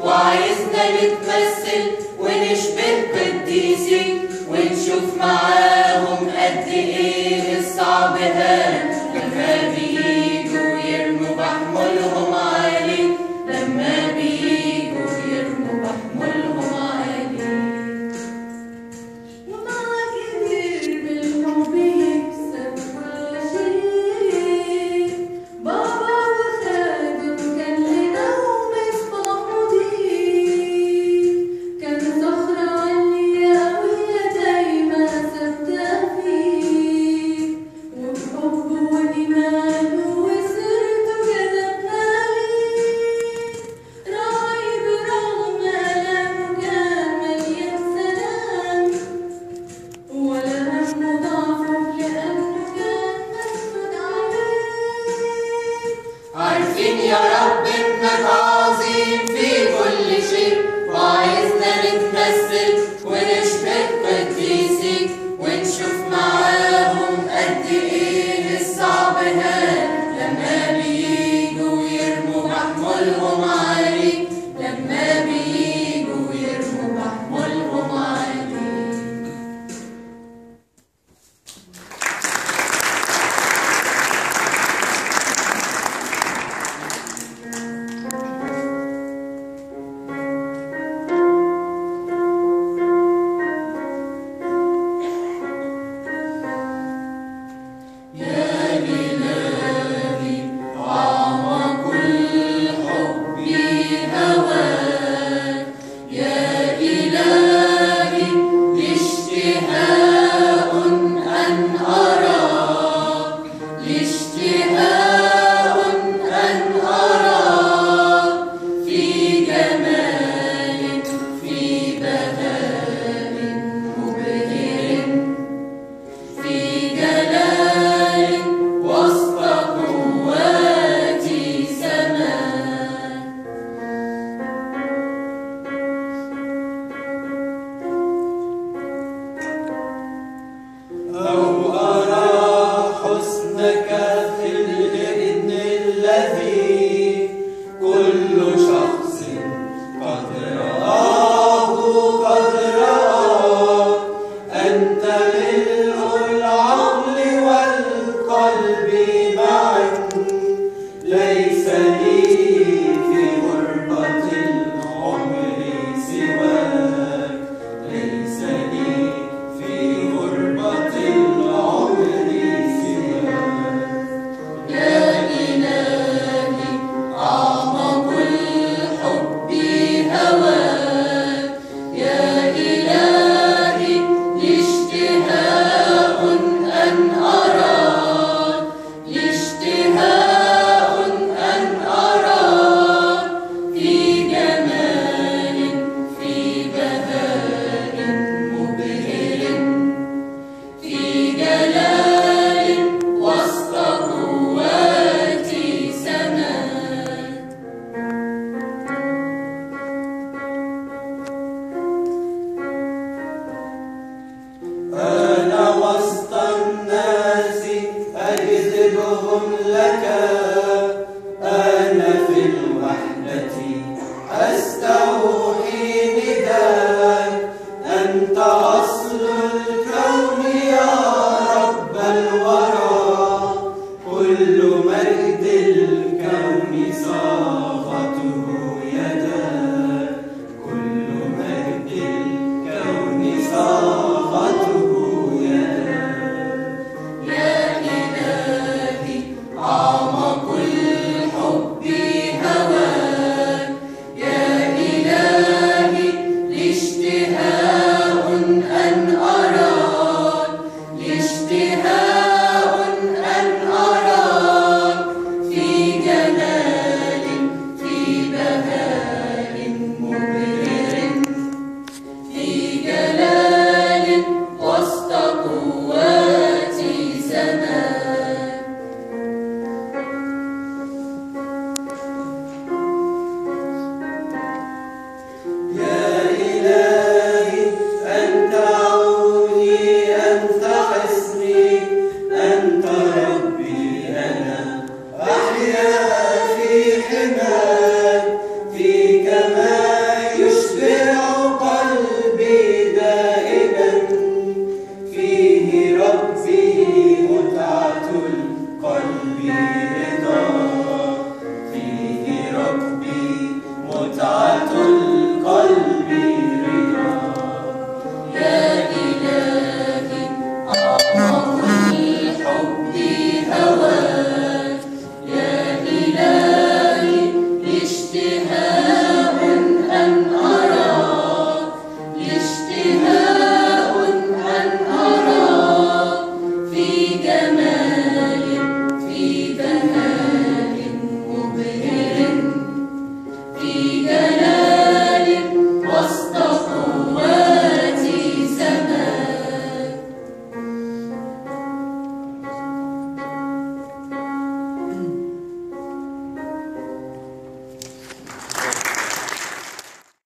وعايزنا نتمثل ونشبه قديسي ونشوف معاهم قد ايه الصعب هان لما بييجوا يرموا بحملهم عالي لما بييجوا يرموا بحملهم عالي ومع كبير بالحب يكسب كل شيء بابا وخادم كان لنا ومصباح مضيء كان صخرة عالية وهي دايما ثابتة فيه وبحب وإيمان وسرته جذبنا ليه راعي برغم آلامه كان مليان سلام ولا هم ضعفه لأنه كان مسنود عليه عارفين يا رب انك عظيم في كل شيء وعايزنا نتمثل ونشبه قديسك ونشوف معاهم قد ايه الصعب هان لما بييجوا يرموا محمولهم